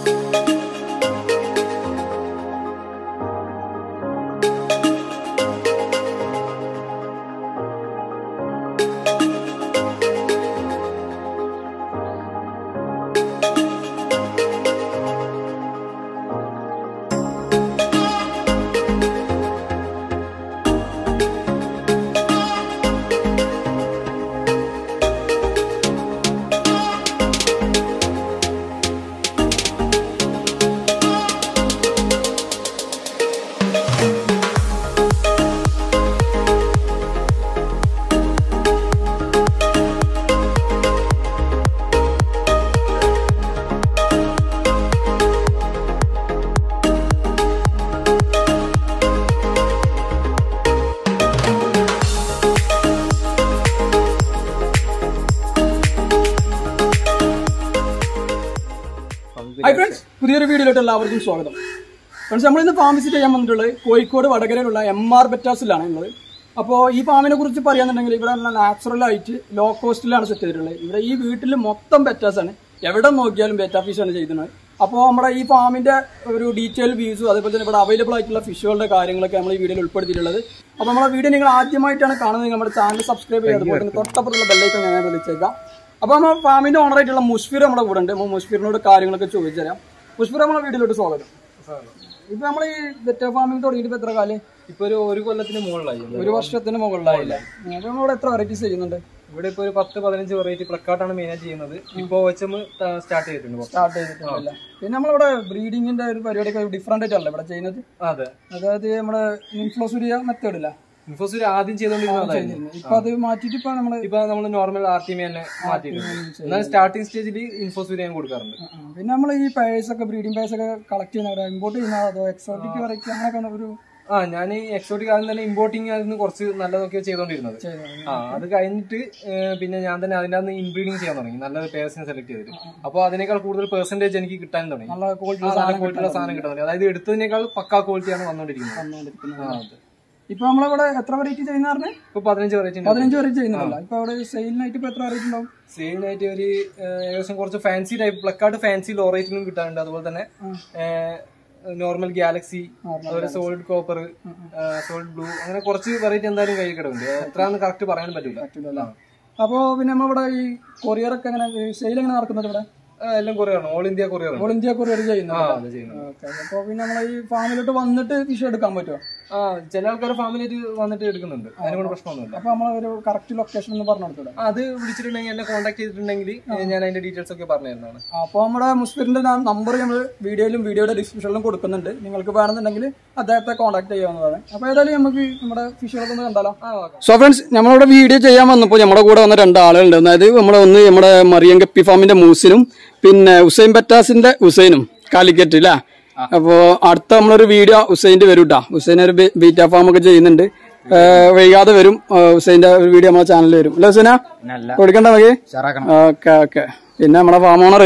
Hi friends പുതിയൊരു വീഡിയോയിലോട്ട് എല്ലാവർക്കും സ്വാഗതം ഫ്രണ്ട്സ് നമ്മൾ ഇന്ന് ഫാം വിസിറ്റ് ചെയ്യാൻ വന്നിട്ടുള്ളത് കോഴിക്കോട് വടകരയിലുള്ള എം ആർ ബെറ്റാസിലാണ് ഉള്ളത് അപ്പോൾ ഈ ഫാമിനെ കുറിച്ച് പറയാന്നുണ്ടെങ്കിൽ ഇവിടെ നാച്ചുറൽ ആയിട്ട് ലോ കോസ്റ്റിലാണ് സെറ്റ് ചെയ്തിട്ടുള്ളത് ഇവിടെ ഈ വീട്ടിൽ മൊത്തം ബെറ്റാസ് ആണ് എവിടെ നോക്കിയാലും ബെറ്റ ഫിഷാണ് ചെയ്യുന്നത് അപ്പോൾ നമ്മുടെ ഈ ഫാമിന്റെ ഒരു ഡീറ്റെയിൽ വ്യൂസും അതേപോലെ തന്നെ ഇവിടെ അവൈലബിൾ ആയിട്ടുള്ള ഫിഷുകളുടെ കാര്യങ്ങളൊക്കെ നമ്മൾ ഈ വീഡിയോയിൽ ഉൾപ്പെടുത്തിയിട്ടുള്ളത് അപ്പോൾ നമ്മുടെ വീഡിയോ നിങ്ങൾ ആദ്യമായിട്ടാണ് കാണുന്നത് നമ്മുടെ ചാനൽ സബ്സ്ക്രൈബ് ചെയ്യുക അതുപോലെ തന്നെ തൊട്ടപ്പുറത്തുള്ള ബെല്ലൈക്കൺ ഞാൻ വിളിച്ചേക്കാം അപ്പൊ നമ്മൾ ഫാമിന്റെ ഓണർ ആയിട്ടുള്ള മുഷ്ഫിർ നമ്മുടെ കൂടെ ഉണ്ട് അപ്പൊ മുഷ്ഫിറിനോട് കാര്യങ്ങളൊക്കെ ചോദിച്ചു തരാം മുഷ്ഫിർ നമ്മളെ വീട്ടിലോട്ട് സ്വാഗതം ഇപ്പൊ നമ്മൾ ഈ ബെറ്റ ഫാമിംഗ് തുടങ്ങിയിട്ട് ഇപ്പൊ എത്ര കാലം ഇപ്പൊ ഒരു ഒരു കൊല്ലത്തിന് മുകളിലായി ഒരു വർഷത്തിന് മുകളിലായില്ല അപ്പൊ നമ്മളിവിടെ എത്ര വെറൈറ്റീസ് ചെയ്യുന്നുണ്ട് ഇവിടെ ഇപ്പൊ ഒരു പത്ത് പതിനഞ്ച് വെറൈറ്റി പ്ലക്കാർട്ടാണ് മെയിൻ ആയിട്ട് ചെയ്യുന്നത് ഇപ്പൊ വെച്ചം സ്റ്റാർട്ട് ചെയ്തിട്ടുണ്ട് ഇപ്പൊ. സ്റ്റാർട്ട് ചെയ്തിട്ടില്ല പിന്നെ നമ്മളിവിടെ ബ്രീഡിങ്ങിന്റെ ഒരു പരിപാടിയൊക്കെ ഡിഫറെന്റ് ആയിട്ടല്ലേ ഇവിടെ ചെയ്യുന്നത് അതെ അതായത് നമ്മുടെ ഇൻഫ്ലോസുരിയ മെത്തേഡ് ഇല്ല ഇൻഫോസിൽ ആദ്യം ചെയ്തോണ്ടിരുന്നതായിരുന്നു ഇപ്പൊ അത് മാറ്റിയിട്ട് ഇപ്പൊ നമ്മള് ഇപ്പൊ നമ്മൾ നോർമൽ ആർ ടി തന്നെ മാറ്റിയിട്ടുണ്ട് എന്നാൽ സ്റ്റാർട്ടിംഗ് സ്റ്റേജിൽ ഇൻഫോസൂര് ഞാൻ കൊടുക്കാറുണ്ട് ആ, പിന്നെ നമ്മൾ ഈ പേഴ്സ് ഒക്കെ ബ്രീഡിംഗ് പേഴ്സ് ഒക്കെ കളക്ട് ചെയ്യുന്ന ഇമ്പോർട്ട് ചെയ്യുന്ന അതോ എക്സോട്ടിക് വെറൈറ്റി അങ്ങനെയൊക്കെ ഒരു ആ ഞാൻ ഈ എക്സോട്ടിക് ആദ്യം തന്നെ ഇമ്പോർട്ടിംഗ് ആയിരുന്നു കുറച്ച് നല്ലതൊക്കെ ചെയ്തോണ്ടിരുന്നത് ചെയ്തത് ആ അത് കഴിഞ്ഞിട്ട് ഏഹ്, പിന്നെ ഞാൻ തന്നെ അതിന്റെ അകത്ത് ഇൻബ്രീഡിങ് ചെയ്യാൻ തുടങ്ങി നല്ല പേഴ്സിനെ സെലക്ട് ചെയ്തിട്ട് അപ്പോൾ അതിനേക്കാൾ കൂടുതൽ പെർസെന്റേജ് എനിക്ക് കിട്ടാൻ തുടങ്ങി നല്ല ക്വാളിറ്റി ആ, നല്ല ക്വാളിറ്റിയുള്ള സാധനം കിട്ടാൻ തുടങ്ങി അതായത് എടുത്തതിനേക്കാൾ പക്കാ ക്വാളിറ്റിയാണ് വന്നുകൊണ്ടിരിക്കുന്നത് വന്നുകൊണ്ടിരിക്കുന്നത് ആ, അതെ. ഇപ്പൊ നമ്മളിവിടെ എത്ര വെറൈറ്റി ചെയ്യുന്ന പറഞ്ഞേ ഇപ്പൊ പതിനഞ്ച് വെറൈറ്റി ഉണ്ട് പതിനഞ്ച് വെറൈറ്റി ചെയ്യുന്നുണ്ടല്ലോ ഇപ്പൊ അവിടെ സെയിലിനായിട്ട് ഇപ്പൊ എത്ര വെറൈറ്റി ഉണ്ടാവും സെയിലിനായിട്ട് ഒരു ഏഹ്, ഏകദേശം കുറച്ച് fancy type plakat fancy low റേറ്റിലും കിട്ടാറുണ്ട് അതുപോലെ തന്നെ നോർമൽ ഗാലക്സി അതുപോലെ സോളിഡ് കോപ്പർ സോളിഡ് ബ്ലൂ അങ്ങനെ കുറച്ച് വെറൈറ്റി എന്തായാലും കയ്യിൽ കിടക്കുന്നുണ്ട് എത്രയാണെന്ന് കറക്റ്റ് പറയാൻ പറ്റില്ല പറ്റില്ലല്ലോ അപ്പൊ പിന്നെ നമ്മളിവിടെ ഈ കൊറിയർ ഒക്കെ എങ്ങനെ സെയിൽ എങ്ങനെ നടക്കുന്നത് ഇവിടെ എല്ലാം കൊറിയറാണ് all India courier all India courier ആ ചെയ്യുന്നത് അത് ചെയ്യുന്നത് ഓക്കെ അപ്പൊ പിന്നെ നമ്മളെ ഈ ഫാമിലോട്ട് വന്നിട്ട് ഫിഷ് എടുക്കാൻ പറ്റുമോ ആ ചില ആൾക്കാർ ഫാമിലിയായിട്ട് വന്നിട്ട് എടുക്കുന്നുണ്ട് അതിനോട് പ്രശ്നമൊന്നുമില്ല അപ്പൊ നമ്മൾ ഒരു കറക്റ്റ് ലൊക്കേഷൻ ഒന്ന് പറഞ്ഞു കൊടുത്തൂടെ ആ, അത് വിളിച്ചിട്ടുണ്ടെങ്കിൽ എന്നെ കോൺടാക്ട് ചെയ്തിട്ടുണ്ടെങ്കിൽ ഞാൻ അതിന്റെ ഡീറ്റെയിൽസ് ഒക്കെ പറഞ്ഞു തരുന്നതാണ് അപ്പൊ നമ്മുടെ മുസ്ഫിറിന്റെ നമ്പർ നമ്മൾ വീഡിയോയിലും വീഡിയോയുടെ ഡിസ്ക്രിപ്ഷനിലും കൊടുക്കുന്നുണ്ട് നിങ്ങൾക്ക് വേണമെന്നുണ്ടെങ്കിൽ അദ്ദേഹത്തെ കോൺടാക്ട് ചെയ്യാവുന്നതാണ് അപ്പൊ ഏതായാലും നമുക്ക് നമ്മുടെ ഫിഷുകളൊക്കെ ഒന്ന് കണ്ടാലോ ആ ഓക്കെ സോ ഫ്രണ്ട്സ് നമ്മളിവിടെ വീഡിയോ ചെയ്യാൻ വന്നപ്പോൾ നമ്മുടെ കൂടെ വന്ന രണ്ടാളുണ്ട് അതായത് നമ്മുടെ ഒന്ന് നമ്മുടെ മറിയം കപ്പി ഫാമിന്റെ മൂസിനും പിന്നെ ഹുസൈൻ ബറ്റാസിന്റെ ഹുസൈനും കാലിക്കറ്റ് അല്ലേ അപ്പോ അടുത്ത നമ്മളൊരു വീഡിയോ ഹുസൈന്റെ വരും കേട്ടോ ഹുസൈൻ ഒരു ബീ- ബീറ്റ ഫാം ഒക്കെ ചെയ്യുന്നുണ്ട് ഏഹ് വൈകാതെ വരും ഏഹ് ഹുസൈന്റെ ഒരു വീഡിയോ നമ്മുടെ ചാനലിൽ വരും അല്ലേ ഹുസൈന കൊടുക്കണ്ട നമുക്ക് ഓക്കെ ഓക്കെ പിന്നെ നമ്മുടെ ഫാം ഓണർ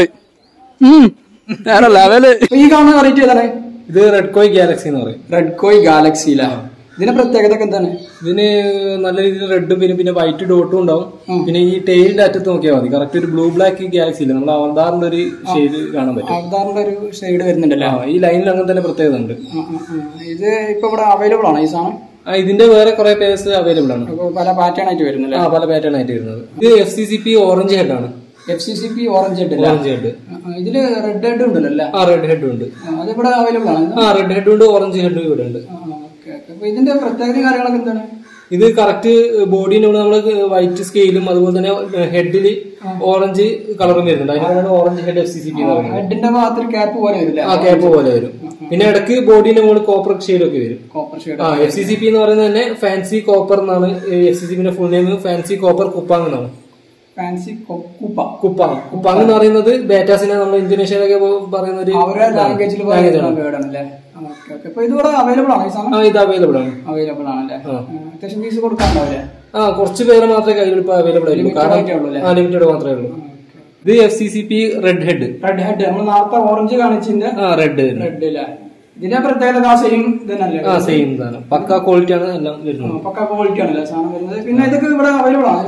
നേരെ ലെവല് ഈ കാണുന്ന വെറൈറ്റി ഏതാണ് ഇത് റെഡ് കോയ് ഗാലക്സി എന്ന് പറയും റെഡ് കോയ് ഗാലക്സിയിലെ ഇതിന്റെ പ്രത്യേകത ഒക്കെ എന്താണ് ഇതിന് നല്ല രീതിയിൽ റെഡും പിന്നെ പിന്നെ വൈറ്റ് ഡോട്ടും ഉണ്ടാവും പിന്നെ ഈ ടെയിലിന്റെ അറ്റത്ത് നോക്കിയാൽ മതി കറക്റ്റ് ഒരു ബ്ലൂ ബ്ലാക്ക് ഗാലക്സി ഇല്ല നമ്മൾ അവതാറിന്റെ ഒരു ഷെയ്ഡ് കാണാൻ പറ്റും അവതാറിന്റെ ഒരു ഷെയ്ഡ് വരുന്നുണ്ടല്ലോ ആ, ഈ ലൈനിൽ അങ്ങനെ തന്നെ പ്രത്യേകത ഉണ്ട് ആ, ആ, ആ. ഇത് ഇപ്പൊ ഇവിടെ അവൈലബിൾ ആണ് ഈ സാധനം ആ, ഇതിന്റെ വേറെ കുറെ പേഴ്സ് അവൈലബിൾ ആണ് ഇപ്പൊ പല പാറ്റേൺ ആയിട്ട് വരുന്നില്ല ആ പല പാറ്റേൺ ആയിട്ട് വരുന്നത് ഇത് F C C P orange head ആണ് F C C P orange head orange head ഇതില് റെഡ് ഹെഡ് ഉണ്ടല്ലോ അല്ലേ ആ റെഡ് ഹെഡും ഉണ്ട് ആ, അത് ഇവിടെ അവൈലബിൾ ആണ് ആ റെഡ് ഹെഡും ഉണ്ട് ഓറഞ്ച് ഹെഡും ഇവിടെ ഉണ്ട് ആ, ഓക്കെ ഓക്കെ അപ്പൊ ഇതിന്റെ പ്രത്യേകത കാര്യങ്ങളൊക്കെ എന്താണ് ഇത് കറക്റ്റ് ബോഡീന്റെ നമ്മൾ വൈറ്റ് സ്കെയിലും അതുപോലെ തന്നെ ഹെഡിൽ ഓറഞ്ച് കളറും വരുന്നുണ്ട് അതിനാണ് orange head F C C P എന്ന് പറയുന്നത് ഹെഡിന്റെ ഭാഗത്ത് ക്യാപ്പ് പോലെ വരില്ല ആ ക്യാപ്പ് പോലെ വരും പിന്നെ ഇടയ്ക്ക് ബോഡീന്റെ മുകളിൽ കോപ്പർ ഷെയ്ഡൊക്കെ വരും കോപ്പർ ഷെയ്ഡ് ആ എഫ് സി സി പി എന്ന് പറയുന്നത് തന്നെ ഫാൻസി കോപ്പർ എന്നാണ് എഫ് സി സി പിന്റെ ഫുൾ നെയിം ഫാൻസി കോപ്പർ കുപ്പാങ് എന്നാണ് ഫാൻസി കുപ്പ കുപ്പാങ് കുപ്പാങ് എന്ന് പറയുന്നത് ബേറ്റാസിനെ നമ്മൾ ഇന്തോനേഷ്യയിലൊക്കെ പോ- പറയുന്ന ഒരു അവരുടെ ലാംഗ്വേജിൽ പറയുന്ന വേർഡാണല്ലേ ഓക്കെ ഓക്കെ അപ്പൊ ഇതിവിടെ അവൈലബിൾ ആണ് ഈ സാധനം ആ ഇത് അവൈലബിൾ ആണ് അവൈലബിൾ ആണല്ലേ ആ, അത്യാവശ്യം ഫീസ് കൊടുക്കാണ്ടാവില്ലേ ആ കുറച്ച് പേര് മാത്രമേ കയ്യിൽ ഇപ്പൊ അവൈലബിൾ ആയിരിക്കും ആയിട്ടേ ഉള്ളൂ കാരണം ആ ലിമിറ്റഡ് മാത്രമേ ഉള്ളൂ ഇത് F C C P red head red head നമ്മൾ നേരത്തെ ഓറഞ്ച് കാണിച്ചതിന്റെ ആ റെഡ് റെഡ് അല്ലേ ഇതിന്റെ പ്രത്യേകത ആ സെയിം ഇതന്നല്ലേ ആ സെയിം സാധനം പക്ക ക്വാളിറ്റി ആണ് എല്ലാം വരുന്നത് പക്ക ക്വാളിറ്റി ആണല്ലേ സാധനം വരുന്നത് പിന്നെ ഇതൊക്കെ ഇവിടെ അവൈലബിൾ ആണ് സാധനം?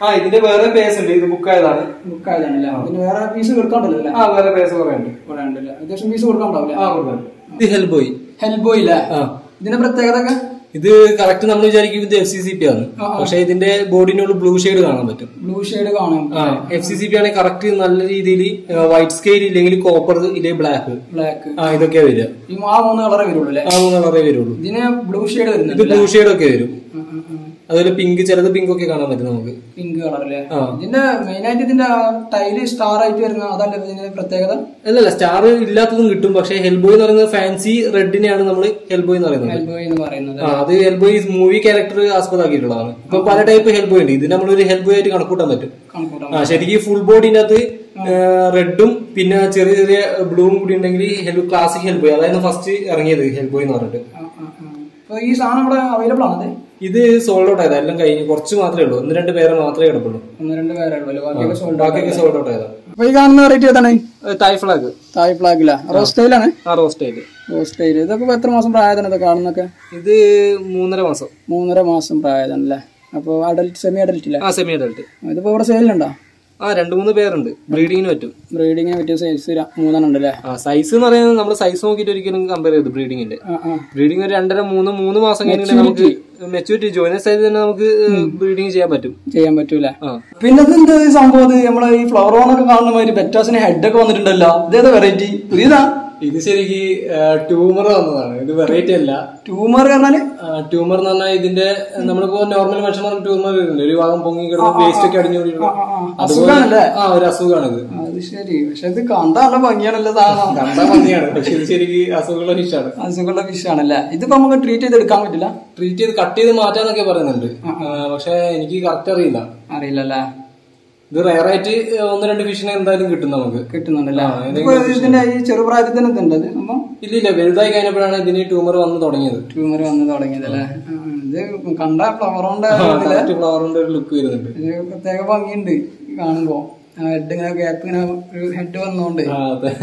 ആ ഇതിന്റെ വേറെ പേസ് ഉണ്ട് ഇത് ബുക്ക് ആയതാണ് ബുക്ക് ആയതാണല്ലേ ഇതിന് വേറെ പീസ് കൊടുക്കാണ്ടല്ലോ അല്ലേ ആ വേറെ പേസ് കുറെ ഉണ്ട് കുറെ ഉണ്ടല്ലേ അത്യാവശ്യം പീസ് കൊടുക്കാണ്ടാവില്ല ആ കൊടുക്കുന്നുണ്ട് ഇത് ഹെൽബോയ് ഹെൽബോയ് ഇല്ലേ ആ ഇതിന്റെ പ്രത്യേകത ഒക്കെ ഇത് കറക്റ്റ് നമ്മൾ വിചാരിക്കും ഇത് എഫ് സി സി പി ആണ് പക്ഷെ ഇതിന്റെ ബോഡിനുള്ള ബ്ലൂ ഷെയ്ഡ് കാണാൻ പറ്റും ബ്ലൂ ഷെയ്ഡ് കാണാം ആ എഫ് സി സി പി ആണെങ്കിൽ കറക്റ്റ് നല്ല രീതിയിൽ വൈറ്റ് സ്കെയിൽ ഇല്ലെങ്കിൽ കോപ്പർ ഇല്ലെങ്കിൽ ബ്ലാക്ക് ബ്ലാക്ക് ആ ഇതൊക്കെ വരിക ഈ ആ മൂന്ന് കളറേ വരുള്ളൂ അല്ലേ ആ മൂന്ന് കളറേ വരുള്ളൂ ഇതിന് ബ്ലൂ ഷെയ്ഡ് ഇത് വരുന്നുണ്ട് ബ്ലൂ ഷെയ്ഡ് ഒക്കെ വരും അതുപോലെ പിങ്ക് ചിലത് പിങ്ക് ഒക്കെ കാണാൻ പറ്റും നമുക്ക് പിങ്ക് കളർ അല്ലേ ആ. ഇതിന്റെ മെയിൻ ആയിട്ട് ഇതിന്റെ ടൈല് സ്റ്റാർ ആയിട്ട് വരുന്ന അതല്ല ഇതിന്റെ പ്രത്യേകത അല്ലല്ല സ്റ്റാർ ഇല്ലാത്തതും കിട്ടും പക്ഷെ ഹെൽബോയ് എന്ന് പറയുന്നത് ഫാൻസി റെഡിനെയാണ് നമ്മൾ ഹെൽബോയ് എന്ന് പറയുന്നത് ഹെൽബോയ് എന്ന് പറയുന്നത് ആ അത് ഹെൽബോയ് മൂവി ക്യാരക്ടർ ആസ്പദമാക്കിയിട്ടുള്ളതാണ് ഇപ്പൊ പല ടൈപ്പ് ഹെൽബോയ് ഉണ്ട് ഇത് നമ്മളൊരു ഹെൽബോയ് ആയിട്ട് കണക്കൂട്ടാൻ പറ്റും കണക്കൂട്ടാം ആ ശരിക്കും ഫുൾ ബോഡിന്റെ അകത്ത് റെഡും പിന്നെ ചെറിയ ചെറിയ ബ്ലൂവും കൂടി ഉണ്ടെങ്കിൽ ഹെൽ ക്ലാസിക് ഹെൽബോയ് അതായത് ഫസ്റ്റ് ഇറങ്ങിയത് ഹെൽബോയ് എന്ന് പറഞ്ഞിട്ട് ആ, ആ, ആ. അപ്പൊ ഈ സാധനം ഇവിടെ അവൈലബിൾ ആണ് ഇത് സോൾഡ് ഔട്ട് ആയതാ എല്ലാം കഴിഞ്ഞ് കുറച്ച് മാത്രമേ ഉള്ളൂ ഒന്ന് രണ്ട് പേരെ മാത്രമേ കിടപ്പുള്ളൂ ഒന്ന് രണ്ട് പേരേ ഉള്ളൂ ബാക്കിയൊക്കെ sold out. ബാക്കിയൊക്കെ സോൾഡ് ഔട്ട് ആയതാ അപ്പൊ ഈ കാണുന്ന വെറൈറ്റി ഏതാണ് തായ് ഫ്ലാഗ് തായ് ഫ്ലാഗില റോസ്റ്റൈലാണ് ആ റോസ്റ്റൈല് റോസ്റ്റൈൽ ഇതൊക്കെ ഇപ്പൊ എത്ര മാസം പ്രായതാണ് ഇത് കാണുന്നൊക്കെ ഇത് മൂന്നര മാസം മൂന്നര മാസം പ്രായതാണല്ലേ അപ്പൊ അഡൽറ്റ് സെമി അഡൽറ്റ് ഇല്ല ആ സെമി അഡൽട്ട് ഇതിപ്പോ ഇവിടെ സെയിലുണ്ടോ ആ രണ്ട് മൂന്ന് പേരുണ്ട് ബ്രീഡിങ്ങിന് പറ്റും ബ്രീഡിങ്ങിന് പറ്റിയ സൈസ് മൂന്നെണ്ണം ഉണ്ടല്ലേ ആ സൈസ് എന്ന് പറയുന്നത് നമ്മൾ സൈസ് നോക്കിയിട്ട് ഒരിക്കലും കമ്പയർ ചെയ്തു ബ്രീഡിങ്ങിന്റെ ആ ആ ബ്രീഡിംഗ് ഒരു രണ്ടര മൂന്ന് മൂന്ന് മാസം കഴിഞ്ഞാൽ നമുക്ക് മെച്ചൂരിറ്റി ജോയിനസ് ആയിട്ട് തന്നെ നമുക്ക് ബ്രീഡിങ് ചെയ്യാൻ പറ്റും ചെയ്യാൻ പറ്റൂല ആ പിന്നെ ഇത് എന്ത് സംഭവം ഇത് നമ്മളെ ഈ ഫ്ലവർ ഓണൊക്കെ കാണുന്ന മാതിരി ബെറ്റാസിന് ഹെഡ് ഒക്കെ വന്നിട്ടുണ്ടല്ലോ ഇതേതാ വെറൈറ്റി പുതിയതാ ഇത് ശരിക്ക് ട്യൂമർ വന്നതാണ് ഇത് വെറൈറ്റി അല്ല ട്യൂമർ പറഞ്ഞാല് ട്യൂമർ എന്ന് പറഞ്ഞാൽ ഇതിന്റെ നമ്മളിപ്പോ നോർമൽ മനുഷ്യന്മാർക്ക് ട്യൂമർ വരുന്നുണ്ട് ഒരു ഭാഗം പൊങ്ങി കിടന്ന് വേസ്റ്റ് ഒക്കെ അടിഞ്ഞു കൂടിയുള്ള അസുഖാണല്ലേ ആ ഒരു അസുഖമാണ് ഇത് അത് ശരി പക്ഷെ ഇത് കണ്ടാ നല്ല ഭംഗിയാണല്ലോ സാധനം കണ്ടാ മതിയാണ് പക്ഷെ ഇത് ശരിക്ക് അസുഖമുള്ള ഫിഷാണ് അസുഖമുള്ള ഫിഷ് ആണല്ലേ ഇതിപ്പോ നമുക്ക് ട്രീറ്റ് ചെയ്ത് എടുക്കാൻ പറ്റില്ല ട്രീറ്റ് ചെയ്ത് കട്ട് ചെയ്ത് മാറ്റാന്നൊക്കെ പറയുന്നുണ്ട് പക്ഷെ എനിക്ക് കറക്റ്റ് അറിയില്ല അറിയില്ലല്ലേ ഇത് റയർ ആയിട്ട് ഒന്ന് രണ്ട് ഫിഷിനെ എന്തായാലും കിട്ടും നമുക്ക് കിട്ടുന്നുണ്ടല്ലേ ഇതിപ്പോ ഇതിന്റെ ഈ ചെറുപ്രായത്തിൽ തന്നെ ഇതുണ്ട് ഇത് അപ്പം ഇല്ല ഇല്ല വലുതായി കഴിഞ്ഞപ്പോഴാണ് ഇതിന് ട്യൂമർ വന്ന് തുടങ്ങിയത് ട്യൂമർ വന്ന് തുടങ്ങിയതല്ലേ ആ, ഇത് കണ്ട ഫ്ലവറോണ്ട് കറക്റ്റ് ഫ്ലവറിന്റെ ഒരു ലുക്ക് വരുന്നുണ്ട് ഇത് പ്രത്യേക ഭംഗിയുണ്ട് കാണുമ്പോ ഹെഡ് ഇങ്ങനെ ഗ്യാപ്പ് ഇങ്ങനെ ഒരു ഹെഡ് വന്നോണ്ട് ആ അതെ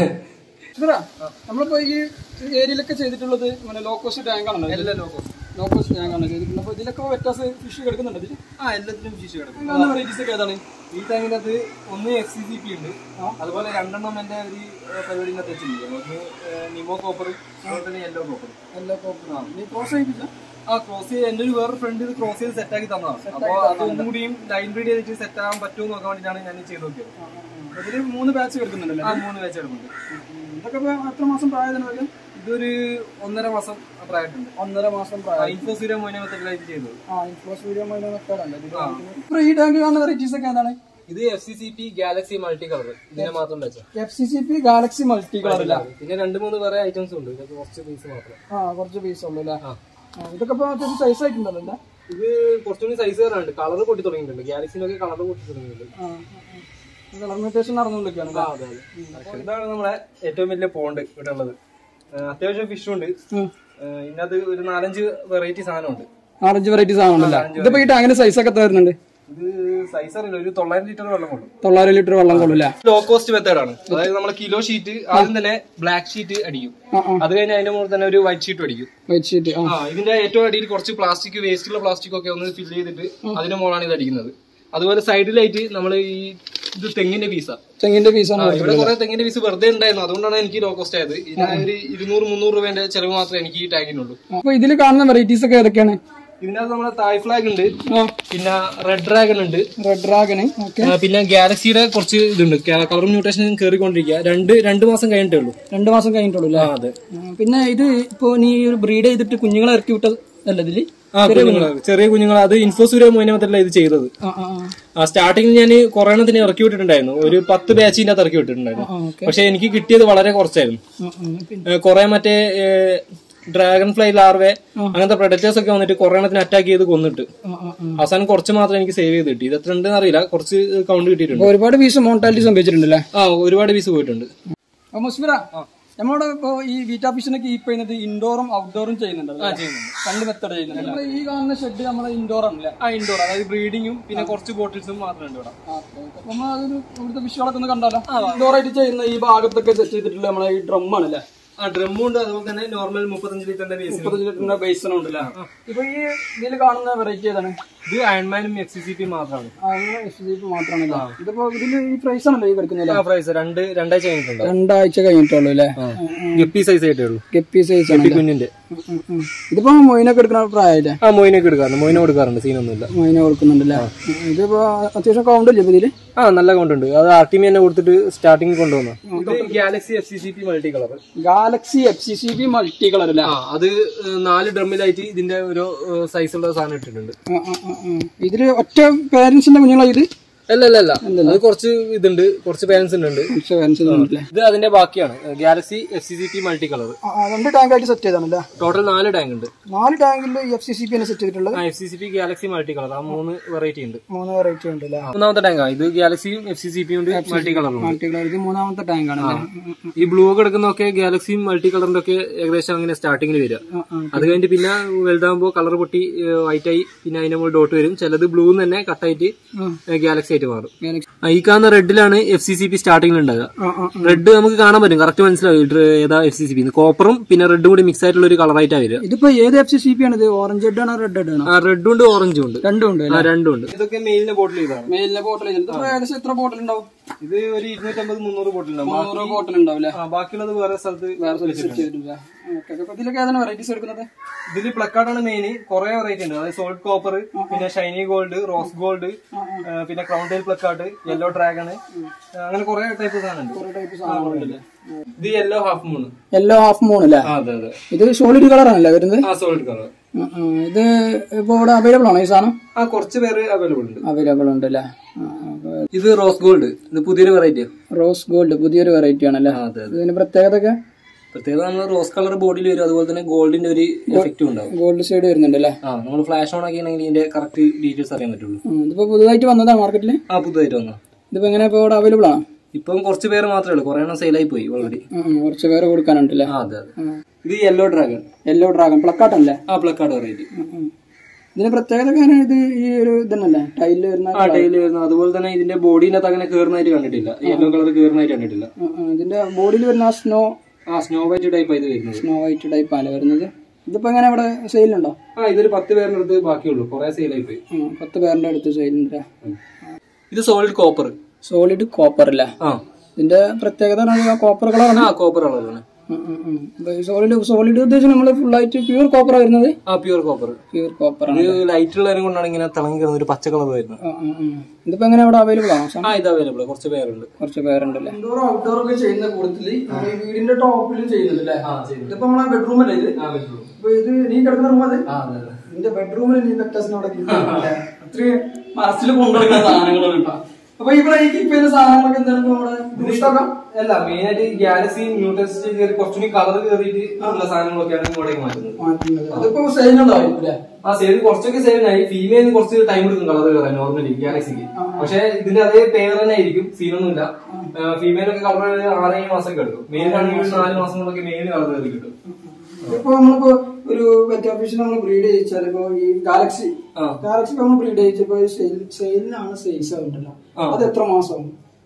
നമ്മളിപ്പോ ഈ ഏരിയയിലൊക്കെ ചെയ്തിട്ടുള്ളത് ലോക്കോസ്റ്റ് ടാങ്ക് ആണല്ലോ ലോക്കോസ്റ്റ് ടാങ്ക് ആണ് ചെയ്തിട്ടുള്ളത് അപ്പൊ ഇതിലൊക്കെ വ്യത്യാസം ഫിഷ് കിടക്കുന്നുണ്ട് ഇതിൽ ആ എല്ലാത്തിലും ഫിഷ് കിടക്കും വെറൈറ്റീസ് ഒക്കെ ഏതാണ് ഈ ടാങ്കിനകത്ത് ഒന്ന് എഫ് സി സി പി ഉണ്ട് അതുപോലെ രണ്ടെണ്ണം എന്റെ ഒരു പരിപാടിനകത്ത് വെച്ചിട്ടുണ്ട് ഒന്ന് നിമോ കോപ്പർ അതുപോലെ തന്നെ യെല്ലോ കോപ്പർ എല്ലാ കോപ്പർ നീ ക്രോസ് ചെയ്യിപ്പിച്ച ആ ക്രോസ് ചെയ്ത് എന്റെ ഒരു വേറെ ഫ്രണ്ട് ഇത് ക്രോസ് ചെയ്ത് സെറ്റ് ആക്കി തന്നതാണ് അപ്പൊ അത് ഒന്നും കൂടിയും ലൈൻ ബ്രീഡ് ചെയ്തിട്ട് സെറ്റ് ആകാൻ പറ്റുമോ നോക്കാൻ വേണ്ടിയിട്ടാണ് ഞാൻ ചെയ്ത് നോക്കിയത് ഇതിൽ മൂന്ന് ബാച്ച് കിടക്കുന്നുണ്ടല്ലോ ആ മൂന്ന് വെച്ച് എടുക്കുന്നുണ്ട് ഇതൊക്കെ ഇപ്പൊ എത്ര മാസം പ്രായത്തിന് ഇതൊരു ഒന്നര മാസം പ്രായമായിട്ടുണ്ട് ഒന്നര മാസം പ്രായം ഇൻഫോസീര മോനെ മെത്തഡിലായിട്ട് ചെയ്തത് ആ ഇൻഫോസ് വീഡിയോ മെത്തേഡുണ്ട് ഈ ടാങ്ക് കാണുന്ന വെറൈറ്റീസ് ഒക്കെ എന്താണ് ഇത് F C C P galaxy multi colour ഇതിനെ മാത്രം വെച്ച F C C P galaxy multi colour അല്ല പിന്നെ രണ്ട് മൂന്ന് വേറെ ഐറ്റംസ് ഉണ്ട് ഇതൊക്കെ കുറച്ച് പീസ് മാത്രം ആ കുറച്ച് പീസ് ഉള്ളു അല്ലേ ആ. ആ, ഇതൊക്കെ ഇപ്പൊ അത്യാവശ്യം സൈസ് ആയിട്ടുണ്ടല്ലോ അല്ലേ ഇത് കുറച്ചുകൂടി സൈസ് വരാനുണ്ട് കളർ പൊട്ടി തുടങ്ങിയിട്ടുണ്ട് ഗാലക്സിനൊക്കെ കളർ പൊട്ടി തുടങ്ങിയിട്ടുണ്ട് കളർ മ്യൂട്ടേഷൻ നടന്നുകൊണ്ടിരിക്കുകയാണ് ആ, അതെ, അതെ. ഇതാണ് നമ്മളെ ഏറ്റവും വലിയ പോണ്ട് ഇവിടെ ഉള്ളത് ആ, അത്യാവശ്യം ഫിഷും ഉണ്ട് ആ, ഇതിനകത്ത് ഒരു നാലഞ്ച് വെറൈറ്റി സാധനമുണ്ട് നാലഞ്ച് വെറൈറ്റി സാധനമുണ്ടല്ലേ ഇതിപ്പോ ഈ ടാങ്കിന്റെ സൈസ് ഒക്കെ എത്ര വരുന്നുണ്ട് ഇത് സൈസ് അറിയില്ല ഒരു തൊള്ളായിരം ലിറ്റർ വെള്ളം കൊള്ളും തൊള്ളായിരം ലിറ്റർ വെള്ളം കൊള്ളൂല്ലേ ലോ കോസ്റ്റ് മെത്തേഡാണ് അതായത് നമ്മൾ കിലോ ഷീറ്റ് ആദ്യം തന്നെ ബ്ലാക്ക് ഷീറ്റ് അടിക്കും ആ ആ അത് കഴിഞ്ഞ് അതിന്റെ മുകളിൽ തന്നെ ഒരു വൈറ്റ് ഷീറ്റ് അടിക്കും വൈറ്റ് ഷീറ്റ് ആ ആ ഇതിന്റെ ഏറ്റവും അടിയിൽ കുറച്ച് പ്ലാസ്റ്റിക് വേസ്റ്റുള്ള പ്ലാസ്റ്റിക് ഒക്കെ ഒന്ന് ഫില്ല് ചെയ്തിട്ട് അതിന്റെ മുകളാണ് ഇത് അടിക്കുന്നത് അതുപോലെ സൈഡിലായിട്ട് നമ്മൾ ഈ ഇത് തെങ്ങിന്റെ പീസാ തെങ്ങിന്റെ പീസാണ് ഇവിടെ കുറെ തെങ്ങിന്റെ പീസ് വെറുതെ ഉണ്ടായിരുന്നു അതുകൊണ്ടാണ് എനിക്ക് ലോ കോസ്റ്റ് ആയത് ഇതിന് ഒരു ഇരുന്നൂറ് മുന്നൂറ് രൂപേന്റെ ചെലവ് മാത്രമേ എനിക്ക് ഈ ടാങ്കിനുള്ളൂ അപ്പൊ ഇതിൽ കാണുന്ന വെറൈറ്റീസ് ഒക്കെ ഏതൊക്കെയാണ് ഇതിനകത്ത് നമ്മളെ തായ് ഫ്ലാഗ് ഉണ്ട് ആ പിന്നെ റെഡ് ഡ്രാഗൺ ഉണ്ട് റെഡ് ഡ്രാഗണ് ഓക്കെ ആ, പിന്നെ ഗാലക്സിയുടെ കുറച്ച് ഇതുണ്ട് കളർ മ്യൂട്ടേഷൻ കയറിക്കൊണ്ടിരിക്കുക രണ്ട് രണ്ട് മാസം കഴിഞ്ഞിട്ടേ ഉള്ളൂ രണ്ടു മാസം കഴിഞ്ഞിട്ടുള്ളൂ അല്ലേ ആ അതെ ആ, പിന്നെ ഇത് ഇപ്പൊ നീ ഒരു ബ്രീഡ് ചെയ്തിട്ട് കുഞ്ഞുങ്ങളെ ഇറക്കി വിട്ട അല്ല ഇതില് ആ കുഞ്ഞുങ്ങൾ ചെറിയ കുഞ്ഞുങ്ങൾ അത് ഇൻഫോസൂര്യ മോനമത്തല്ല ഇത് ചെയ്തത് ആ ആ ആ. ആ സ്റ്റാർട്ടിങ്ങിൽ ഞാൻ കൊറോണത്തിന് ഇറക്കി വിട്ടിട്ടുണ്ടായിരുന്നു ഒരു പത്ത് ബാച്ചിന്റെ അകത്ത് ഇറക്കി വിട്ടിട്ടുണ്ടായിരുന്നു ആ ഓക്കെ പക്ഷെ എനിക്ക് കിട്ടിയത് വളരെ കുറച്ചായിരുന്നു ആ ആ പിന്നെ ഏ, കുറെ മറ്റേ ഡ്രാഗൺ ഫ്ലൈ ലാർവെ അങ്ങനത്തെ പ്രൊഡക്റ്റേഴ്സ് ഒക്കെ വന്നിട്ട് കൊറോണത്തിന് അറ്റാക്ക് ചെയ്ത് കൊന്നിട്ട് ആ ആ ആ അവസാനം കുറച്ച് മാത്രം എനിക്ക് സേവ് ചെയ്ത് കിട്ടി ഇത് എത്ര ഉണ്ടെന്ന് അറിയില്ല കുറച്ച് കൗണ്ട് കിട്ടിയിട്ടുണ്ട് അപ്പൊ ഒരുപാട് പീസ് മോർട്ടാലിറ്റി സംഭവിച്ചിട്ടുണ്ടല്ലേ ആ ഒരുപാട് പീസ് പോയിട്ടുണ്ട് അപ്പൊ മുസ്ഫിറ നമ്മളോട് ഇപ്പൊ ഈ വീറ്റാ ഫിഷിനെ കീപ്പ് ചെയ്യുന്നത് ഇൻഡോറും ഔട്ട്ഡോറും ചെയ്യുന്നുണ്ട് രണ്ട് മെത്തഡ് ചെയ്യുന്നുണ്ട് നമ്മള് ഈ കാണുന്ന ഷെഡ് നമ്മളെ ഇൻഡോർ ആണല്ലേ ആ ഇൻഡോർ അതായത് ബ്രീഡിങ്ങും പിന്നെ കുറച്ച് ബോട്ടിൽസും മാത്രമുണ്ട് ഇവിടെ അപ്പൊ നമ്മൾ അതൊരു ഇവിടുത്തെ ഫിഷുകളൊക്കെ ഒന്ന് കണ്ടാലോ ഇൻഡോർ ആയിട്ട് ചെയ്യുന്ന ഈ ഭാഗത്തൊക്കെ സെറ്റ് ചെയ്തിട്ടുള്ള നമ്മളെ ഈ ഡ്രം ആണല്ലേ ആ ഡ്രമ്മും ഉണ്ട് അതുപോലെ തന്നെ നോർമൽ മുപ്പത്തഞ്ച് ലിറ്ററിന്റെ ബേസ് മുപ്പത്തഞ്ച് ലിറ്ററിന്റെ ബേസനും ഉണ്ടല്ലേ ഇപ്പൊ ഈ ഇതിൽ കാണുന്ന വെറൈറ്റി ഏതാണ് ഇത് അയൺമാനും എഫ് സി സി പി മാത്രമാണ് എസ് ജി പി മാത്രമാണല്ലോ ഇതിപ്പോ ഇതില് ഈ പ്രൈസ് ആണല്ലോ ഈ കിടക്കുന്നത് ആ പ്രൈസ് രണ്ട് രണ്ടാഴ്ച കഴിഞ്ഞിട്ടുണ്ട് രണ്ടാഴ്ച കഴിഞ്ഞിട്ടുള്ളൂ അല്ലേ ഗപ്പി സൈസ് ആയിട്ടേ ഉള്ളൂ ഗപ്പി സൈസ് ആണ് ഗപ്പി കുഞ്ഞിന്റെ ഇതിപ്പോ മൊയിനൊക്കെ എടുക്കുന്ന പ്രായല്ലേ ആ മൊയിനൊക്കെ എടുക്കാറുണ്ട് മൊയിന കൊടുക്കാറുണ്ട് സീനൊന്നുമില്ല മൊയിന കൊടുക്കുന്നുണ്ടല്ലേ ഇതിപ്പോ അത്യാവശ്യം കൗണ്ട് ഇല്ലേ ഇതില് ആ നല്ല കൗണ്ട് ഉണ്ട് അത് ആർ ടി മി തന്നെ കൊടുത്തിട്ട് സ്റ്റാർട്ടിങ് കൊണ്ടുവന്നു ഇത് galaxy F C C P multi colour galaxy F C C B multi colour അല്ലേ ആ അത് ഏഹ്, നാല് ഡ്രമ്മിലായിട്ട് ഇതിന്റെ ഓരോ സൈസുള്ള സാധനം ഇട്ടിട്ടുണ്ട് ആ, ആ, ആ, ആ. ഇതില് ഒറ്റ പേരൻസിന്റെ കുഞ്ഞുങ്ങളാ ഇത് അല്ല അല്ല അല്ല അത് കുറച്ച് ഇതുണ്ട് കുറച്ച് പാരൻസ് ഉണ്ട് കുറച്ച് പേരൻസ് ഉണ്ടല്ലേ ഇത് അതിന്റെ ബാക്കിയാണ് galaxy F C C P multi colour രണ്ട് ടാങ്ക് ആയിട്ട് സെറ്റ് ചെയ്താണല്ലേ ടോട്ടൽ നാല് ടാങ്ക് ഉണ്ട് നാല് ടാങ്കിൽ F C C P set ചെയ്തിട്ടുള്ളത് ആ F C C P galaxy multi colour ആ മൂന്ന് വെറൈറ്റി ഉണ്ട് മൂന്ന് വെറൈറ്റി ഉണ്ടല്ലേ മൂന്നാമത്തെ ടാങ്കാ ഇത് ഗാലക്സിയും എഫ് സി സി പിയും ഉണ്ട് മൾട്ടി കളറും മൾട്ടി കളർ ഇത് മൂന്നാമത്തെ ടാങ്ക് ആണ് ഈ ബ്ലൂ കിടക്കുന്നൊക്കെ ഗാലക്സിയും മൾട്ടി കളറിന്റെ ഒക്കെ ഏകദേശം അങ്ങനെ സ്റ്റാർട്ടിങ്ങിൽ വരിക അത് കഴിഞ്ഞിട്ട് പിന്നെ വലുതാകുമ്പോൾ കളർ പൊട്ടി വൈറ്റ് ആയി പിന്നെ അതിന്റെ മുകളിൽ ഡോട്ട് വരും ചിലത് ബ്ലൂ തന്നെ കട്ടായിട്ട് ഗാലക്സി ആയിട്ട് മാറും ഗാലക്സി ആ, ഈ കാണുന്ന റെഡിലാണ് എഫ് സി സി പി സ്റ്റാർട്ടിങ്ങിൽ ഉണ്ടാകുക ആ ആ റെഡ് നമുക്ക് കാണാൻ പറ്റും കറക്റ്റ് മനസ്സിലാവും ഇത് ഏതാ എഫ് സി സി പി കോപ്പറും പിന്നെ റെഡും കൂടി മിക്സ് ആയിട്ടുള്ള ഒരു കളറായിട്ടാണ് വരിക ഇതിപ്പോ ഏത് എഫ് സി സി പി ആണ് ഇത് ഓറഞ്ച് ഹെഡ് ആണോ റെഡ് ഹെഡ് ആണോ ആ റെഡും ഉണ്ട് ഓറഞ്ചും ഉണ്ട് രണ്ടും ഉണ്ട് ആ രണ്ടും ഉണ്ട് ഇതൊക്കെ മെയിലിന്റെ ബോട്ടിൽ ചെയ്താണ് മെയിലിന്റെ ബോട്ടിൽ ഏകദേശം എത്ര ബോട്ടിൽ ഉണ്ടാവും ഇത് ഒരു ഇരുന്നൂറ്റമ്പത് മുന്നൂറ് ബോട്ടിൽ ഉണ്ടാവും മുന്നൂറ് ബോട്ടിൽ ഉണ്ടാവില്ലേ ബാക്കിയുള്ളത് വേറെ സ്ഥലത്ത് വേറെ സെറ്റ് ചെയ്തിട്ടില്ല ഓക്കെ അപ്പൊ ഇതിലൊക്കെ ഏതാണ് വെറൈറ്റീസ് എടുക്കുന്നത് ഇതില് പ്ലക്കാർഡാണ് മെയിൻ കുറെ വെറൈറ്റി ഉണ്ട് അതായത് സോൾഡ് കോപ്പർ പിന്നെ ഷൈനി ഗോൾഡ് റോസ് ഗോൾഡ് പിന്നെ crown tail plakat yellow dragon അങ്ങനെ കുറെ ടൈപ്പ് സാധനം ഉണ്ട് കുറെ ടൈപ്പ് സാധനങ്ങളുണ്ടല്ലേ ഇത് yellow half moon yellow half moon അല്ലേ അതെ അതെ ഇത് സോളിഡ് കളർ ആണല്ലേ വരുന്നത് ആ സോളിഡ് കളർ ആ, ആ. ഇത് ഇപ്പൊ ഇവിടെ അവൈലബിൾ ആണോ ഈ സാധനം ആ കുറച്ച് പേര് അവൈലബിൾ ഉണ്ട് അവൈലബിൾ ഉണ്ട് അല്ലേ ആ, അപ്പൊ ഇത് റോസ് ഗോൾഡ് ഇത് പുതിയൊരു വെറൈറ്റി റോസ് ഗോൾഡ് പുതിയൊരു വെറൈറ്റി ആണല്ലേ അതെ അതെ ഇതിന് പ്രത്യേകത ഒക്കെ പ്രത്യേകത നമ്മൾ റോസ് കളർ ബോഡിയിൽ വരും അതുപോലെ തന്നെ ഗോൾഡിന്റെ ഒരു എഫക്റ്റും ഉണ്ടാവും ഗോൾഡ് സൈഡ് വരുന്നുണ്ട് അല്ലേ ആ നമ്മൾ ഫ്ലാഷ് ഓൺ ആക്കിയാണെങ്കിൽ ഇതിന്റെ കറക്റ്റ് ഡീറ്റെയിൽസ് അറിയാൻ പറ്റുള്ളൂ ആ, ഇതിപ്പോ പുതുതായിട്ട് വന്നതാ മാർക്കറ്റിൽ ആ പുതുതായിട്ട് വന്നു ഇതിപ്പോ എങ്ങനെ ഇപ്പൊ ഇവിടെ അവൈലബിൾ ആണോ ഇപ്പം കുറച്ച് പേര് മാത്രമേ ഉള്ളൂ കുറെ എണ്ണം സെയിലായി പോയി ഓൾറെഡി ആ, ആ, കുറച്ച് പേര് കൊടുക്കാനുണ്ടല്ലേ ആ അതെ അതെ ഇത് യെല്ലോ ഡ്രാഗൺ യെല്ലോ ഡ്രാഗൺ പ്ലക്കാട്ടല്ലേ ആ പ്ലക്കാർഡ് വെറൈറ്റി ഇതിന് പ്രത്യേകത കാരണം ഇത് ഈ ഒരു ഇതന്നല്ലേ ടൈലിൽ വരുന്ന ആ ടൈല് വരുന്നത് അതുപോലെ തന്നെ ഇതിന്റെ ബോഡിനകത്ത് അങ്ങനെ കയറുന്നതായിട്ട് കണ്ടിട്ടില്ല യെല്ലോ കളർ കയറുന്നതായിട്ട് കണ്ടിട്ടില്ല ആ, ആ, ഇതിന്റെ ബോഡിയിൽ വരുന്ന ആ സ്നോ ആ സ്നോ വൈറ്റ് ടൈപ്പ് ഇത് വരുന്നത് സ്നോ വൈറ്റ് ടൈപ്പ് ആണ് വരുന്നത് ഇതിപ്പോ എങ്ങനെ ഇവിടെ സെയിലുണ്ടോ ആ ഇതൊരു പത്ത് പേരുടെ അടുത്ത് ബാക്കിയുള്ളൂ കുറെ സെയിലായി പോയി ആ, പത്ത് പേരുടെ അടുത്ത് സെയിലുണ്ട് ഇത് സോളിഡ് കോപ്പർ സോളിഡ് കോപ്പർ അല്ലേ ആ ഇതിന്റെ പ്രത്യേകത കോപ്പർ കളറാണ് ആ കോപ്പർ കളറാണ് സോളിഡ് സോളിഡ് ഉദ്ദേശിച്ച് നമ്മൾ ഫുൾ ആയിട്ട് പ്യൂർ കോപ്പർ വരുന്നത് ആ പ്യൂർ കോപ്പർ പ്യൂർ കോപ്പർ ആണ് ഇത് ലൈറ്റ് ഉള്ളതിനെ കൊണ്ടാണ് ഇങ്ങനെ തിളങ്ങി കിടന്ന ഒരു പച്ച കളർ വരുന്നത് ആ, ആ, ആ. ഇതിപ്പോ എങ്ങനെ ഇവിടെ അവൈലബിൾ ആണോ ആ ഇത് അവൈലബിൾ കുറച്ച് പേരുണ്ട് കുറച്ച് പേരുണ്ടല്ലേ ഇൻഡോർ ഔട്ട്ഡോർ ഒക്കെ ചെയ്യുന്ന കൂട്ടത്തില് ഈ വീടിന്റെ ടോപ്പിൽ ചെയ്യുന്നുണ്ടല്ലേ ഇതിപ്പോ നമ്മളെ ബെഡ്റൂം അല്ലേ ഇത് ഇപ്പൊ ഇത് നീ കിടക്കുന്ന റൂം അത് നിന്റെ ബെഡ്റൂമിൽ നീ വെക്ടസിനോടെ അത്രയും മനസ്സിൽ കൊണ്ടുനടക്കുന്ന സാധനങ്ങളാണ് കേട്ടോ അപ്പൊ ഇവിടെ ഈ കീപ്പ് ചെയ്യുന്ന സാധനങ്ങളൊക്കെ എന്താണ് ഇപ്പൊ നമ്മുടെ ദൂഷ്ടമൊക്കെ അല്ല മെയിൻ ആയിട്ട് ഗാലക്സി ന്യൂ ടെസ്റ്റ് കയറി കുറച്ചുകൂടി കളർ കയറിയിട്ട് ഉള്ള സാധനങ്ങളൊക്കെയാണ് ഇങ്ങോട്ടേക്ക് മാറ്റുന്നത് മാറ്റുന്നത് അതിപ്പോ സെയിലുണ്ടാവും അല്ലേ ആ സേവ് കുറച്ചൊക്കെ സേവ് ആയി ഫീമെയിലിന് കുറച്ച് ടൈം എടുക്കും കളർ കയറാൻ നോർമലി ഗാലക്സിക്ക് പക്ഷെ ഇതിന്റെ അതേ പേർ തന്നെ ആയിരിക്കും സീനൊന്നുമില്ല ഫീമെയിലൊക്കെ കളർ ആറേഴ് മാസമൊക്കെ എടുക്കും മെയിലാണെങ്കിൽ നാല് മാസം കൊണ്ടൊക്കെ മെയിലിന് കളർ കയറി കിട്ടും ഇപ്പൊ നമ്മളിപ്പോ ഒരു വെറ്റർ ഫിഷ് നമ്മൾ ബ്രീഡ് ചെയ്യിച്ചാൽ ഇപ്പൊ ഈ ഗാലക്സി ആ. ഗാലക്സി നമ്മൾ ബ്രീഡ് ചെയ്യിച്ചപ്പോ സെയിലിനാണ് സൈസ് ആവുണ്ടല്ലോ അത് എത്ര മാസം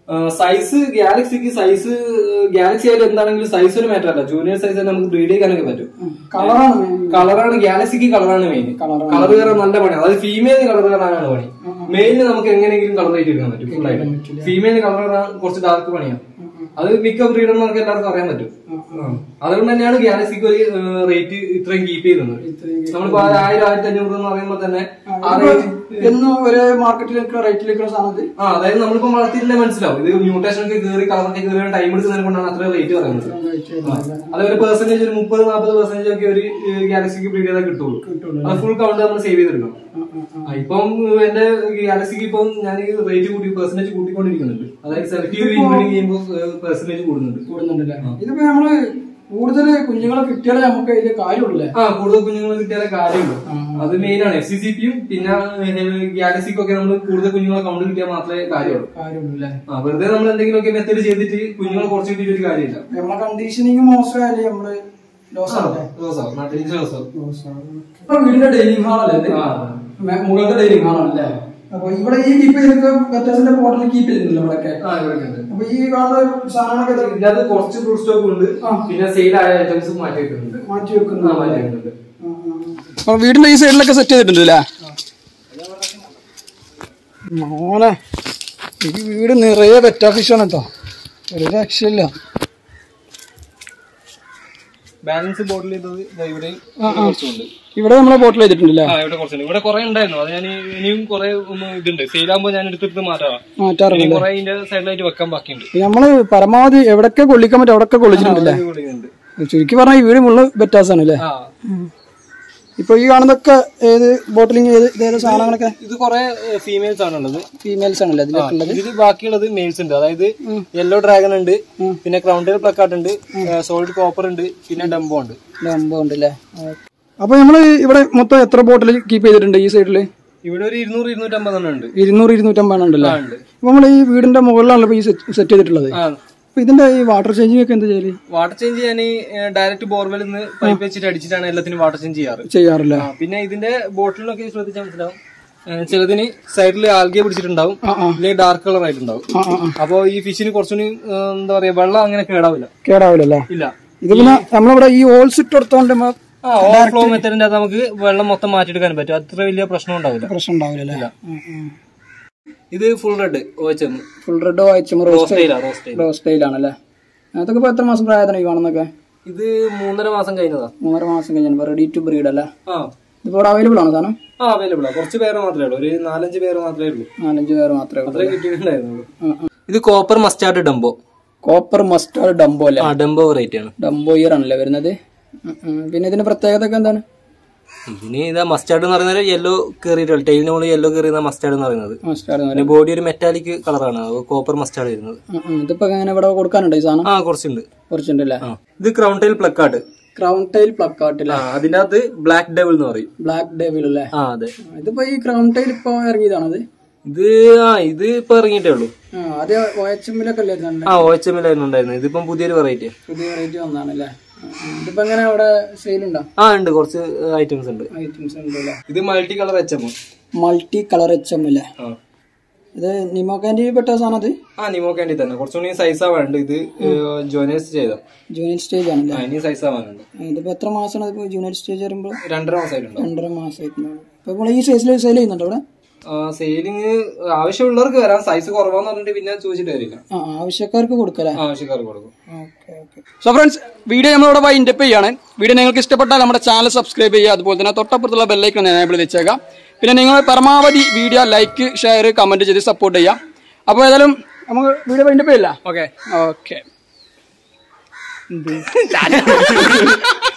സൈസ് ഗാലക്സിക്ക് സൈസ് ഗാലക്സി ആയാലും എന്താണെങ്കിലും സൈസ് ഒരു മാറ്റർ അല്ല ജൂനിയർ സൈസ് നമുക്ക് ബ്രീഡ് ചെയ്യാനൊക്കെ പറ്റും കളറാണ് main. കളറാണ് ഗാലക്സിക്ക് കളറാണ് മെയിൻ Colour കളർ കയറാൻ നല്ല പണി അതായത് ഫീമെയിലിന് കളർ കയറാനാണ് പണി മെയിലിന് നമുക്ക് എങ്ങനെയെങ്കിലും കളർ ആയിട്ട് എടുക്കാൻ പറ്റും ഫുൾ ആയിട്ട് ഫീമെയിലിന് കളർ കയറാൻ കുറച്ച് ഡാർക്ക് പണിയാണ് അത് മിക്ക ബ്രീഡർമാർക്ക് എല്ലാവർക്കും അറിയാൻ പറ്റും അതുകൊണ്ട് തന്നെയാണ് ഗാലക്സിക്ക് ഒരു റേറ്റ് ഇത്രയും കീപ്പ് ചെയ്യുന്നത് നമ്മളിപ്പോ ആ ആയിരം ആയിരത്തി അഞ്ഞൂറ് എന്ന് പറയുമ്പോൾ തന്നെ ആ റേറ്റ് എന്നും ഒരേ മാർക്കറ്റിലേക്ക് റേറ്റിലേക്ക് സാധനത്തിൽ ആ അതായത് നമ്മളിപ്പോ വളർത്തിയില്ലേ മനസ്സിലാവും ഇത് മ്യൂട്ടേഷൻ ഒക്കെ കയറി കളറൊക്കെ കയറി ടൈം എടുക്കുന്നതിനെ കൊണ്ടാണ് അത്ര റേറ്റ് പറയുന്നത് അത് ഒരു പെർസെന്റേജ് ഒരു മുപ്പത് നാൽപ്പത് പെർസെന്റേജ് ഒക്കെ ഒരു ഗാലക്സിക്ക് ബ്രീഡ് ചെയ്താൽ കിട്ടുള്ളൂ അത് ഫുൾ കൗണ്ട് നമ്മൾ സേവ് ചെയ്തെടുക്കണം ആ, ഇപ്പം എന്റെ ഗാലക്സിക്ക് ഇപ്പം ഞാൻ റേറ്റ് കൂട്ടി പെർസെന്റേജ് കൂട്ടിക്കൊണ്ടിരിക്കുന്നുണ്ട് അതായത് സെലക്ടീവ് ഇൻബ്രീഡിംഗ് ചെയ്യുമ്പോൾ പെർസെന്റേജ് കൂടുന്നുണ്ട് കൂടുന്നുണ്ടല്ലേ ഇതിപ്പോ നമ്മള് കൂടുതൽ കുഞ്ഞുങ്ങളെ കിട്ടിയാലേ നമുക്ക് അതിന്റെ കാര്യമുള്ളൂ ആ കൂടുതൽ കുഞ്ഞുങ്ങൾ കിട്ടിയാലേ കാര്യമുള്ളൂ അത് മെയിൻ ആണ് എഫ് സി സി പിയും പിന്നെ ഗാലക്സിക്കും ഒക്കെ നമ്മൾ കൂടുതൽ കുഞ്ഞുങ്ങളെ കൗണ്ട് കിട്ടിയാൽ മാത്രമേ കാര്യമുള്ളൂ കാര്യമുള്ളൂ ആ വെറുതെ നമ്മൾ എന്തെങ്കിലുമൊക്കെ മെത്തേഡ് ചെയ്തിട്ട് കുഞ്ഞുങ്ങളെ കുറച്ച് കിട്ടിയിട്ട് ഒരു കാര്യമില്ല നമ്മളെ കണ്ടീഷനിങ് മോശമായാലേ നമ്മള് ലോസ് ആവല്ലേ റോസാവും നാട്ടിൽ റോസാവും ഇപ്പൊ വീടിന്റെ ഡൈനിങ് ഹാളല്ലേ ഇത്? ആ. മേ- മുകളിലത്തെ ഡൈനിങ് ഹാളാണല്ലേ അപ്പൊ ഇവിടെ ഈ കീപ്പ് ചെയ്തൊക്കെ വ്യത്യാസത്തിന്റെ പോർട്ടൽ കീപ്പ് ചെയ്യുന്നില്ല ഇവിടെയൊക്കെ ആ ഇവിടെ ഉണ്ട് അപ്പൊ ഈ കാണുന്ന സാധനങ്ങളൊക്കെ ഇത് ഇതിനകത്ത് കുറച്ച് ഫ്രൂട്ട് സ്റ്റോക്ക് ഉണ്ട് പിന്നെ സെയിൽ ആയ ഐറ്റംസ് മാറ്റി വെക്കുന്നുണ്ട് മാറ്റി ആ, വെക്കുന്നു മാറ്റി വെക്കുന്നുണ്ട് അപ്പൊ വീടിന്റെ ഈ സൈഡിലൊക്കെ സെറ്റ് ചെയ്തിട്ടുണ്ട് അല്ലേ മോനെ ഈ വീട് നിറയെ പെറ്റാ ഫിഷാണ് കേട്ടോ ഒരു രക്ഷയില്ല ബാലൻസ് ബോട്ടിൽ ചെയ്തത് ദാ ഇവിടെയും കുറച്ചുണ്ട് ഇവിടെ നമ്മളെ ബോട്ടിൽ ചെയ്തിട്ടുണ്ടല്ലേ ആ ഇവിടെ കുറച്ചുണ്ട് ഇവിടെ കുറെ ഉണ്ടായിരുന്നു അത് ഞാൻ ഇനിയും കുറെ ഒന്ന് ഇതുണ്ട് സെയിലാകുമ്പോൾ ഞാൻ എടുത്തെടുത്ത് മാറ്റാം മാറ്റാറുണ്ട് ഇനി കുറെ ഇതിന്റെ സൈഡിലായിട്ട് വെക്കാൻ ബാക്കിയുണ്ട് നമ്മള് പരമാവധി എവിടൊക്കെ കൊള്ളിക്കാൻ പറ്റും അവിടൊക്കെ കൊള്ളിച്ചിട്ടുണ്ടല്ലേ ഇവിടെയുണ്ട്. ചുരുക്കി പറഞ്ഞാൽ ഈ വീട് മുള്ള ബെറ്റാസാണ് അല്ലേ ആ ഇപ്പൊ ഈ കാണുന്നൊക്കെ ഏത് ബോട്ടിലിങ് ഏത് ഇതേത് സാധനങ്ങളൊക്കെ ഇത് കുറെ ഫീമെയിൽസ് ആണുള്ളത് ഫീമെയിൽസ് ആണല്ലേ ഇതിലൊക്കെ ഉള്ളത് ഇതിൽ ബാക്കിയുള്ളത് മെയിൽസ് ഉണ്ട് അതായത് യെല്ലോ ഡ്രാഗൺ ഉണ്ട് പിന്നെ ക്രൗണ്ടൽ പ്ലക്കാർട്ട് ഉണ്ട് സോളിഡ് കോപ്പർ ഉണ്ട് പിന്നെ ഡംബോ ഉണ്ട് സംഭവം ഉണ്ടല്ലേ അപ്പൊ നമ്മള് ഇവിടെ മൊത്തം എത്ര ബോട്ടിൽ കീപ്പ് ചെയ്തിട്ടുണ്ട് ഈ സൈഡില് ഇവിടെ ഒരു ഇരുന്നൂറ് ഇരുന്നൂറ്റമ്പത് എണ്ണം ഉണ്ട് ഇരുന്നൂറ് ഇരുന്നൂറ്റമ്പത് ഉണ്ടല്ലേ ആ, ഉണ്ട് അപ്പൊ നമ്മൾ ഈ വീടിന്റെ മുകളിലാണല്ലോ ഇപ്പൊ ഈ സെറ്റ് ചെയ്തിട്ടുള്ളത് ആ അപ്പൊ ഇതിന്റെ ഈ വാട്ടർ ചേഞ്ചിങ് ഒക്കെ എന്താ ചെയ്യല് വാട്ടർ ചേഞ്ച് ഞാൻ ഡയറക്റ്റ് ബോർവെലിൽ നിന്ന് പൈപ്പ് വെച്ചിട്ട് അടിച്ചിട്ടാണ് എല്ലാത്തിനും വാട്ടർ ചേഞ്ച് ചെയ്യാറ് ചെയ്യാറില്ല ആ, പിന്നെ ഇതിന്റെ ബോട്ടിലൊക്കെ ശ്രദ്ധിച്ചാൽ മനസ്സിലാവും ഏ, ചിലതിന് സൈഡിൽ ആൽഗെ പിടിച്ചിട്ടുണ്ടാവും ആ ആ ഇല്ലെങ്കിൽ ഡാർക്ക് കളർ ആയിട്ടുണ്ടാവും ആ ആ ആ. അപ്പൊ ഈ ഫിഷിന് കുറച്ചുകൂടി ഏ, എന്താ പറയാ വെള്ളം അങ്ങനെ കേടാവില്ല കേടാവില്ലല്ലേ ഇല്ല ഇത് പിന്നെ നമ്മളിവിടെ ഈ ഹോൾസ് ഇട്ട് കൊടുത്തോണ്ട് നമ്മ ആ ഓവർഫ്ലോ മെത്തഡിന്റെ അത് നമുക്ക് വെള്ളം മൊത്തം മാറ്റിയെടുക്കാൻ പറ്റും അത്ര വലിയ പ്രശ്നം ഉണ്ടാവില്ല പ്രശ്നം ഉണ്ടാവില്ലല്ലേ ഇത് ഫുൾ റെഡ് ഓച്ചം ഫുൾ റെഡ് വായിച്ചും റോസ് റോസ്റ്റൈലാ റോസ്റ്റൈൽ റോസ് സ്റ്റൈലാണല്ലേ അതൊക്കെ ഇപ്പൊ എത്ര മാസം പ്രായത്തിന് ഈ കാണുന്നൊക്കെ ഇത് മൂന്നര മാസം കഴിഞ്ഞതാ മൂന്നര മാസം കഴിഞ്ഞാൽ റെഡി ടു ബ്രീഡ് അല്ലേ ആ ഇതിപ്പോ ഇവിടെ അവൈലബിൾ ആണ് സാധനം ആ അവൈലബിൾ ആ കുറച്ച് പേര് മാത്രമേ ഉള്ളൂ ഒരു നാലഞ്ച് പേര് മാത്രമേ ഉള്ളൂ നാലഞ്ച് പേര് മാത്രമേ ഉള്ളൂ അത്രേ കിട്ടിയിട്ടുണ്ടായിരുന്നുള്ളൂ ഇത് copper mustard dumbo copper mustard dumbo അല്ലേ ആ ഡംബോ വെറൈറ്റി ആണ് ഡംബോ ഇയർ ആണല്ലേ വരുന്നത് ഉം, ഉം. പിന്നെ ഇതിന്റെ പ്രത്യേകത ഒക്കെ എന്താണ് ഇതിന് ഇതാ മസ്റ്റാർഡ് എന്ന് പറയുന്നത് യെല്ലോ കയറിയിട്ടുള്ള ടൈലിന് മുകളിൽ യെല്ലോ കയറിയുന്ന മസ്റ്റാർഡ് എന്ന് പറയുന്നത് മസ്റ്റാർഡ് പിന്നെ ബോഡി ഒരു മെറ്റാലിക് കളറാണ് കോപ്പർ മസ്റ്റാർഡ് വരുന്നത് ഇതിപ്പോ എങ്ങനെ ഇവിടെ കൊടുക്കാനുണ്ടോ ഈ സാധനം ആ കുറച്ചുണ്ട് കുറച്ചുണ്ടല്ലേ ആ ഇത് crown tail plakat crown tail പ്ലക്കാട്ടില്ല ആ അതിന്റെ അകത്ത് ബ്ലാക്ക് ഡെവിൾ എന്ന് പറയും ബ്ലാക്ക് ഡേവിൽ അല്ലേ ആ അതെ ഇതിപ്പോ ഈ ക്രൗൺ ടൈൽ ഇപ്പൊ ഇറങ്ങിയതാണത് ഇത് ആ ഇത് ഇപ്പൊ ഇറങ്ങിയിട്ടേ ഉള്ളൂ ആ അത് ഒ എച്ച് എമ്മിലൊക്കെ അല്ലേ ഇരുന്നുണ്ട് ആ ഒ എച്ച് എമ്മിലായിരുന്നു ഉണ്ടായിരുന്നത് ഇതിപ്പം പുതിയൊരു വെറൈറ്റി പുതിയ വെറൈറ്റി വന്നാണല്ലേ ഇതിപ്പോ എങ്ങനെ അവിടെ സെയിൽ ഉണ്ടോ ആ ഉണ്ട് കുറച്ച് ഐറ്റംസ് ഉണ്ട് ഐറ്റംസ് ഉണ്ട് അല്ലേ ഇത് multi colour H M multi colour H M അല്ലേ ആ ഇത് നിമോക്കാൻഡി പെട്ട സാധനം അത് ആ നിമോ കാൻഡി തന്നെ കുറച്ചുകൂടി സൈസ് ആവാനുണ്ട് ഇത് ജോനേഴ്സ് ചെയ്ത ജൂനിയർ സ്റ്റേജ് ആണല്ലേ ആ ഇനി സൈസ് ആവാനുണ്ട് ഇതിപ്പോ എത്ര മാസമാണ് ഇതിപ്പോ ജൂനിയർ സ്റ്റേജ് വരുമ്പോൾ രണ്ടര മാസമായിട്ടുണ്ടോ രണ്ടര മാസമായിട്ടുണ്ടാവും ഇപ്പൊ നമ്മൾ ഈ സൈസിൽ സെയിൽ ചെയ്യുന്നുണ്ടോ ഇവിടെ സെയിലിങ് ആവശ്യമുള്ളവർക്ക് വരാം സൈസ് കുറവാന്ന് പറഞ്ഞിട്ട് പിന്നെ ചോദിച്ചിട്ട് വരില്ല ആ ആവശ്യക്കാർക്ക് കൊടുക്കല്ലേ ആവശ്യക്കാർക്ക് കൊടുക്കും okay okay so friends video നമ്മളിവിടെ വൈൻഡപ്പ് ചെയ്യാണ് വീഡിയോ നിങ്ങൾക്ക് ഇഷ്ടപ്പെട്ടാൽ നമ്മുടെ ചാനൽ സബ്സ്ക്രൈബ് ചെയ്യുക അതുപോലെ തന്നെ തൊട്ടപ്പുറത്തുള്ള ബെല്ലൈക്കൺ എനേബിൾ വെച്ചേക്കാം പിന്നെ നിങ്ങൾ പരമാവധി വീഡിയോ ലൈക്ക് ഷെയർ കമന്റ് ചെയ്ത് സപ്പോർട്ട് ചെയ്യാം അപ്പോൾ ഏതായാലും നമുക്ക് വീഡിയോ വൈൻഡപ്പ് ചെയ്യില്ല ഓക്കെ ഓക്കെ